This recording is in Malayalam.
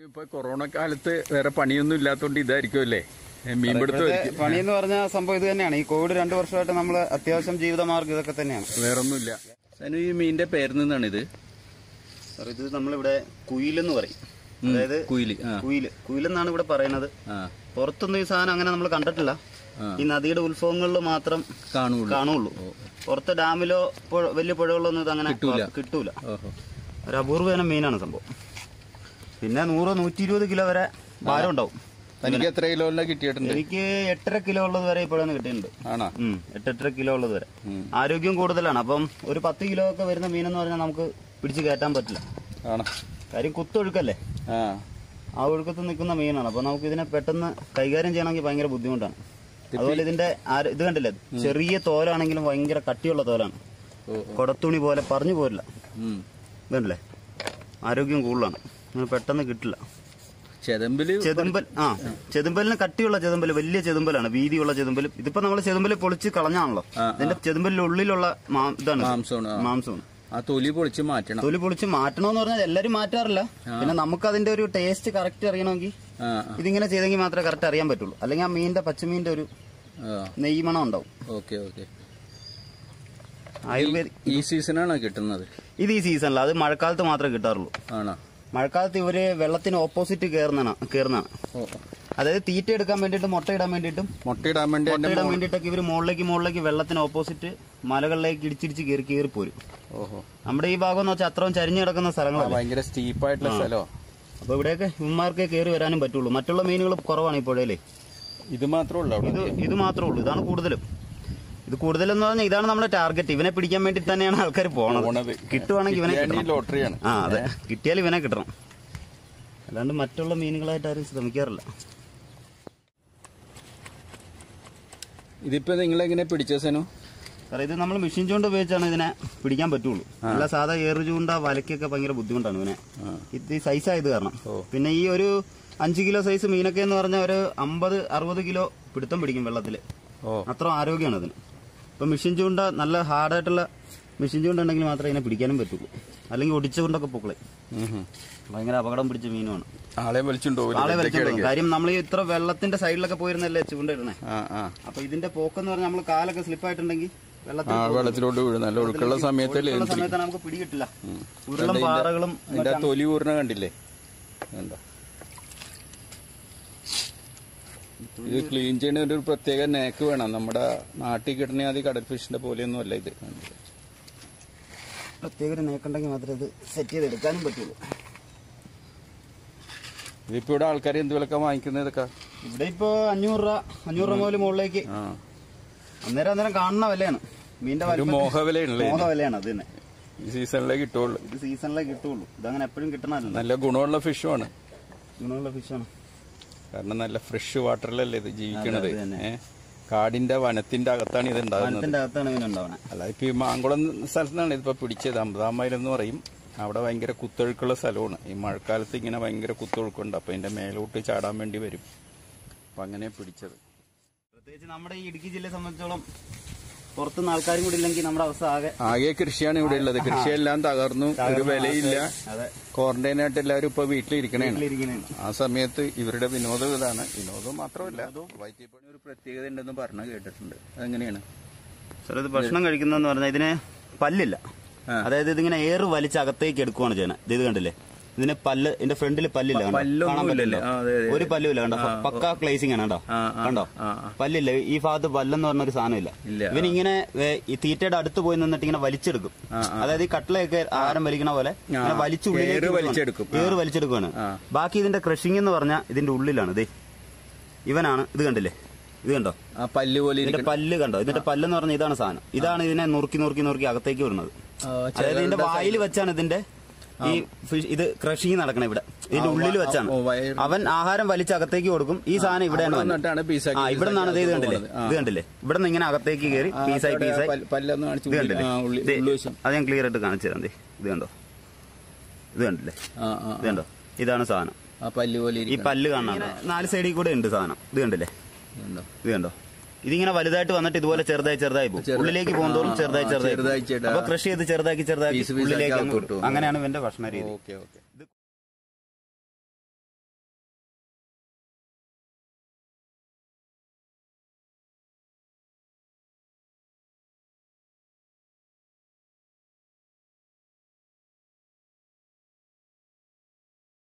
ഇപ്പൊ കൊറോണ കാലത്ത് വേറെ പണിയൊന്നും ഇല്ലാത്തോണ്ട് ഇതായിരിക്കും അല്ലേ മീൻ പിടുത്തം പണി എന്ന് പറഞ്ഞ സംഭവം ഇത് തന്നെയാണ് ഈ കോവിഡ് രണ്ടു വർഷമായിട്ട് നമ്മൾ അത്യാവശ്യം ജീവിതമാർഗം ഇതൊക്കെ തന്നെയാണ് വേറൊന്നുമില്ല സനു ഈ മീനിന്റെ പേരിൽ നിന്നാണ് ഇത് സാർ ഇത് നമ്മളിവിടെ കുയിലെന്ന് പറയും അതായത് കുയില് ആ കുയില് കുയിലെന്നാണ് ഇവിടെ പറയുന്നത് ആ പുറത്തൊന്നും ഈ സാധനം അങ്ങനെ നമ്മൾ കണ്ടിട്ടില്ല ആ. ഈ നദിയുടെ ഉത്സവങ്ങളിൽ മാത്രം കാണുള്ളൂ കാണുള്ളൂ പുറത്ത് ഡാമിലോ പുഴ- വലിയ പുഴകളിലൊന്നും ഇത് അങ്ങനെ കിട്ടൂല. കിട്ടൂല ഓഹോ ഒരു അപൂർവനം മീനാണ് സംഭവം പിന്നെ നൂറ് നൂറ്റി ഇരുപത് കിലോ വരെ ഭാരം ഉണ്ടാവും തനിക്ക് എത്ര കിലോയിലെ കിട്ടിയിട്ടുണ്ട് എനിക്ക് എട്ടര കിലോ ഉള്ളത് വരെ ഇപ്പോഴാണ് കിട്ടിയിട്ടുണ്ട് ആണോ ഉം, എട്ടെട്ടര കിലോ ഉള്ളത് വരെ ഉം. ആരോഗ്യം കൂടുതലാണ് അപ്പം ഒരു പത്ത് കിലോ ഒക്കെ വരുന്ന മീനെന്ന് പറഞ്ഞാൽ നമുക്ക് പിടിച്ച് കയറ്റാൻ പറ്റില്ല ആണോ കാര്യം കുത്തൊഴുക്കല്ലേ ആ ആ ഒഴുക്കത്ത് നിൽക്കുന്ന മീനാണ് അപ്പൊ നമുക്ക് ഇതിനെ പെട്ടെന്ന് കൈകാര്യം ചെയ്യണമെങ്കിൽ ഭയങ്കര ബുദ്ധിമുട്ടാണ് അതുപോലെ ഇതിന്റെ ആര- ഇത് കണ്ടില്ലേ ചെറിയ തോലാണെങ്കിലും ഭയങ്കര കട്ടിയുള്ള തോലാണ് ഓ കൊടത്തുണി പോലെ പറഞ്ഞു പോരില്ല ഉം. ഇതുണ്ടല്ലേ ആരോഗ്യം കൂടുതലാണ് അങ്ങനെ പെട്ടെന്ന് കിട്ടില്ല ചെതമ്പില് ചെതുമ്പൽ ആ ചെതുമ്പലിന് കട്ടിയുള്ള ചെതുമ്പൽ വലിയ ചെതുമ്പലാണ് വീതിയുള്ള ചെതുമ്പൽ ഇതിപ്പോ നമ്മൾ ചെതുമ്പൽ പൊളിച്ച് കളഞ്ഞാണല്ലോ ആ, ഇതിന്റെ ചെതുമ്പലിന്റെ ഉള്ളിലുള്ള മാ- ഇതാണ് ഇത്. മാംസമാണ് ആ. മാംസമാണ് ആ തൊലി പൊളിച്ച് മാറ്റണം തൊലി പൊളിച്ച് മാറ്റണമെന്ന് പറഞ്ഞാൽ എല്ലാരും മാറ്റാറില്ല പിന്നെ നമുക്ക് അതിന്റെ ഒരു ടേസ്റ്റ് കറക്റ്റ് അറിയണമെങ്കിൽ ആ ഇതിങ്ങനെ ചെയ്തെങ്കിൽ മാത്രമേ കറക്റ്റ് അറിയാൻ പറ്റുള്ളൂ അല്ലെങ്കിൽ ആ മീനിന്റെ പച്ചമീനിന്റെ ഒരു ആ നെയ്യ് മണം ഉണ്ടാവും ഓക്കെ ഓക്കെ ആയുർവേദ ഈ സീസണാണോ കിട്ടുന്നത് ഇത് ഈ സീസണിൽ അത് മഴക്കാലത്ത് മാത്രമേ കിട്ടാറുള്ളൂ ആണോ മഴക്കാലത്ത് ഇവര് വെള്ളത്തിന് ഓപ്പോസിറ്റ് കയറുന്നതാണ് കയറുന്നതാണ് ഓ അതായത് തീറ്റ എടുക്കാൻ വേണ്ടിയിട്ടും മുട്ട ഇടാൻ വേണ്ടിയിട്ടും മുട്ടയിടാൻ വേണ്ടി എന്റെ മുട്ടയിടാൻ വേണ്ടിയിട്ടൊക്കെ ഇവര് മുകളിലേക്ക് മുകളിലേക്ക് വെള്ളത്തിന് ഓപ്പോസിറ്റ് മലകളിലേക്ക് ഇടിച്ചിടിച്ച് കയറി കയറി പോരും ഓഹോ നമ്മുടെ ഈ ഭാഗം എന്ന് വെച്ചാൽ അത്രയും ചരിഞ്ഞു കിടക്കുന്ന ആ, സ്ഥലങ്ങളല്ല ഭയങ്കര സ്റ്റീപ്പായിട്ടുള്ള സ്ഥലോ അപ്പൊ ഇവിടെയൊക്കെ ഉമ്മാർക്കേ കയറി വരാനും പറ്റുള്ളൂ മറ്റുള്ള മീനുകൾ കുറവാണ് ഈ പുഴയിലെ ഇത് മാത്രമേ ഉള്ളൂ അവിടെ ഇത് ഇത് മാത്രമേ ഉള്ളൂ ഇതാണ് കൂടുതലും ഇത് കൂടുതലെന്ന് പറഞ്ഞാൽ ഇതാണ് നമ്മുടെ ടാർഗറ്റ് ഇവനെ പിടിക്കാൻ വേണ്ടി തന്നെയാണ് ആൾക്കാർ പോണത് പോണത്. കിട്ടുവാണെങ്കിൽ ഇവനെ കിട്ടിയാൽ ഈ കിട്ടണം ലോട്ടറിയാണ് ആ അതെ കിട്ടിയാൽ ഇവനെ കിട്ടണം അല്ലാണ്ട് മറ്റുള്ള മീനുകളായിട്ട് ആരും ശ്രമിക്കാറില്ല ഇതിപ്പോ നിങ്ങളെങ്ങനെ പിടിച്ച സനു സാറേ ഇത് നമ്മൾ മെഷീൻ ചൂണ്ട ഉപയോഗിച്ചാണ് ഇതിനെ പിടിക്കാൻ പറ്റുള്ളൂ അല്ല സാധാ ഏറ് ചൂണ്ട വലയ്ക്കൊക്കെ ഭയങ്കര ബുദ്ധിമുട്ടാണ് ഇവനെ ഇത് ഈ സൈസ് ആയത് കാരണം പിന്നെ ഈ ഒരു അഞ്ച് കിലോ സൈസ് മീനൊക്കെ എന്ന് പറഞ്ഞാൽ ഒരു അമ്പത് അറുപത് കിലോ പിടുത്തം പിടിക്കും വെള്ളത്തിൽ ഓ അത്ര ആരോഗ്യമാണ് അതിന് ഇപ്പൊ മെഷീൻ ചൂണ്ട നല്ല ഹാർഡായിട്ടുള്ള മെഷീൻ ചൂണ്ട ഉണ്ടെങ്കിൽ മാത്രമേ ഇതിനെ പിടിക്കാനും പറ്റുള്ളൂ അല്ലെങ്കിൽ ഒടിച്ച കൊണ്ടൊക്കെ പൊക്കളെ ഉം ഉം. ഭയങ്കര അപകടം പിടിച്ച മീനുമാണ് ആളെ വലിച്ചുണ്ടോവില്ല ആളെ വലിച്ചോളും കാര്യം നമ്മൾ ഈ ഇത്ര വെള്ളത്തിന്റെ സൈഡിലൊക്കെ പോയിരുന്നല്ലേ ചൂണ്ട ഇടണേ ആ ആ അപ്പൊ ഇതിന്റെ പോക്കെന്ന് പറഞ്ഞാൽ നമ്മൾ കാലൊക്കെ സ്ലിപ്പായിട്ടുണ്ടെങ്കിൽ വെള്ളത്തിൽ ആ വെള്ളത്തിലോട്ട് വീഴും നല്ല ഒഴുക്കുള്ള സമയത്തല്ലേ ഉള്ള സമയത്താണ് നമുക്ക് പിടികിട്ടില്ല ഉരുളും പാറകളും അതിന്റെ ആ തൊലി ഊർണ കണ്ടില്ലേ കണ്ടോ ഇത് ക്ലീൻ ചെയ്യുന്ന ഒരു പ്രത്യേക നേക്ക് വേണം നമ്മുടെ നാട്ടിൽ കിട്ടുന്ന അത് കടൽ ഫിഷിന്റെ പോലെയൊന്നും അല്ല ഇത് പ്രത്യേക ഒരു നേക്കുണ്ടെങ്കിൽ മാത്രമേ ഇത് സെറ്റ് ചെയ്ത് എടുക്കാനും പറ്റുള്ളൂ ഇതിപ്പോ ഇവിടെ ആൾക്കാർ എന്ത് വിലക്ക വാങ്ങിക്കുന്നത് ഇതൊക്കെ ഇവിടെ ഇപ്പോ അഞ്ഞൂറ് രൂപ അഞ്ഞൂറ് രൂപ മുതൽ മുകളിലേക്ക് ആ അന്നേരം അന്നേരം കാണുന്ന വിലയാണ് മീനിന്റെ ഒരു വലിപ്പത്തിൽ മോഹവിലയാണല്ലേ മോഹ വിലയാണ് അത് തന്നെ ഈ സീസണിലേ കിട്ടുള്ളൂ ഇത് സീസണിലേ കിട്ടുള്ളൂ ഇതങ്ങനെ എപ്പോഴും കിട്ടണമല്ലോ നല്ല ഗുണമുള്ള ഫിഷുമാണ് ഗുണമുള്ള ഫിഷാണ് കാരണം നല്ല ഫ്രഷ് വാട്ടറിലല്ലേ ഇത് ജീവിക്കണത് അത് തന്നെ. ഏ കാടിന്റെ വനത്തിന്റെ അകത്താണ് ഇത് ഉണ്ടാകുന്നത് വനത്തിന്റെ അകത്താണ് മീനുണ്ടാവണേ അല്ല ഇപ്പൊ ഈ മാങ്കുളം സ്ഥലത്താണ് ഇതിപ്പോ പിടിച്ചത് അമ്പതാം മൈൽ എന്ന് പറയും അവിടെ ഭയങ്കര കുത്തൊഴുക്കുള്ള സ്ഥലമാണ് ഈ മഴക്കാലത്ത് ഇങ്ങനെ ഭയങ്കര കുത്തൊഴുക്കുണ്ട് അപ്പൊ ഇതിന്റെ മേലോട്ട് ചാടാൻ വേണ്ടി വരും അപ്പൊ അങ്ങനെ പിടിച്ചത് പ്രത്യേകിച്ച് നമ്മുടെ ഈ ഇടുക്കി ജില്ലയെ സംബന്ധിച്ചോളം പുറത്തുനിന്ന് ആൾക്കാരും കൂടി ഇല്ലെങ്കിൽ നമ്മുടെ അവസ്ഥ ആകെ ആകെ കൃഷിയാണ് ഇവിടെ ഉള്ളത് കൃഷിയെല്ലാം തകർന്നു ഒരു വിലയില്ല അതെ ക്വാറന്റൈൻ ആയിട്ട് എല്ലാവരും ഇപ്പൊ വീട്ടിലിരിക്കണേണ് വീട്ടിലിരിക്കണേ ആ സമയത്ത് ഇവരുടെ വിനോദം ഇതാണ് വിനോദം മാത്രമല്ല വൈദ്യപ്പണി ഒരു പ്രത്യേകത ഉണ്ടെന്ന് പറഞ്ഞു കേട്ടിട്ടുണ്ട് അതെങ്ങനെയാണ് സാർ ഇത് ഭക്ഷണം കഴിക്കുന്നതെന്ന് പറഞ്ഞാൽ ഇതിന് പല്ലില്ല ആ. അതായത് ഇതിങ്ങനെ ഏറ് വലിച്ച് അകത്തേക്ക് എടുക്കുവാണ് ചെയ്യണത് ഇത് ഇത് കണ്ടില്ലേ ഇതിന് പല്ല് ഇതിന്റെ ഫ്രണ്ടിൽ പല്ലില്ല കണ്ടോ? പല്ലൊന്നും കാണാൻ ഇല്ലല്ലേ? പറ്റുന്നുണ്ടോ? ആ, അതെ, അതെ, ഒരു പല്ലുമില്ല കണ്ടോ പക്ക ക്ലേസിംഗ് ആണ് കണ്ടോ ആ, ആ, കണ്ടോ ആ, ആ. പല്ലില്ല ഈ ഭാഗത്ത് പല്ലെന്ന് പറഞ്ഞ ഒരു സാധനമില്ല ഇല്ല, ഇവൻ ഇങ്ങനെ ഏ, ഈ തീറ്റയുടെ അടുത്ത് പോയി നിന്നിട്ട് ഇങ്ങനെ വലിച്ചെടുക്കും ആ, അതായത് ഈ കട്ടിലയൊക്കെ ആഹാരം വലിക്കണ പോലെ ഇങ്ങനെ വലിച്ചു ഏറ് ഉള്ളിലേക്ക് വലിച്ചെടുക്കും. കൊണ്ടുപോകും. ഏറ് വലിച്ചെടുക്കുവാണ് ആ. ബാക്കി ഇതിന്റെ ക്രഷിംഗ് എന്ന് പറഞ്ഞാൽ ഇതിന്റെ ഉള്ളിലാണ് ഇതേ ഇവനാണ് ഇത് കണ്ടില്ലേ ഇത് കണ്ടോ ആ പല്ല് പോലെ ഇതിന്റെ ഇരിക്കണം പല്ല് കണ്ടോ ഇതിന്റെ പല്ലെന്ന് പറഞ്ഞാൽ ഇതാണ് സാധനം ഇതാണ് ഇതിനെ നുറുക്കി നുറുക്കി നുറുക്കി അകത്തേക്ക് വരുന്നത് അതായത് ഇതിന്റെ വായിൽ വെച്ചാണ് ഇതിന്റെ ഈ ഫിഷ് ഇത് ക്രഷിങ് നടക്കണേ ഇവിടെ ഇതിന്റെ ഉള്ളിൽ വെച്ചാണ് ഓ, വയറ്. അവൻ ആഹാരം വലിച്ച് അകത്തേക്ക് കൊടുക്കും ഈ സാധനം ഇവിടെയാണ് അവിടെ വരുന്നത്. നിന്നിട്ടാണ് പീസാക്കി ആ ഇവിടെ നിന്നാണ് ഇത് പീസാക്കി കണ്ടില്ലേ പോകുന്നത്. ആ. ഇത് കണ്ടില്ലേ ഇവിടെ നിന്ന് ഇങ്ങനെ അകത്തേക്ക് കയറി ആ, പീസായി അവിടെ പീസായി പല്ല്- പല്ലൊന്ന് കാണിച്ച് ഇത് ഉള്ളി- കണ്ടില്ലേ ആ, ഉള്ളി- ദേ, ഉള്ളിവശം. അത് ഞാൻ ക്ലിയർ ആയിട്ട് കാണിച്ചു തരാം ദേ ഇത് കണ്ടോ ഇത് കണ്ടില്ലേ ആ ആ ഇത് കണ്ടോ ഇതാണ് സാധനം ആ പല്ല് പോലെ ഈ ഇരിക്കണം പല്ല് കാണാൻ നാല് സൈഡിൽ കൂടെ ഉണ്ട് സാധനം ഇത് കണ്ടില്ലേ ഉണ്ടോ? ഇത് കണ്ടോ ഇതിങ്ങനെ വലുതായിട്ട് വന്നിട്ട് ഇതുപോലെ ചെറുതായി ചെറുതായി പോകും ചെറുതായി- ഉള്ളിലേക്ക് പോകുന്നതോറും ആ, ചെറുതായി ആ, ചെറുതായി ചെറുതായി പോകും. ചെറുതായി. അപ്പൊ കൃഷി ചെയ്ത് ചെറുതാക്കി ചെറുതാക്കി പീസ് പീസാക്കി ഉള്ളിലേക്ക് അകത്തോട്ട് അങ്ങ് പോകും. അങ്ങനെയാണ് ഇവന്റെ ഭക്ഷണ രീതി ഓക്കെ ഓക്കെ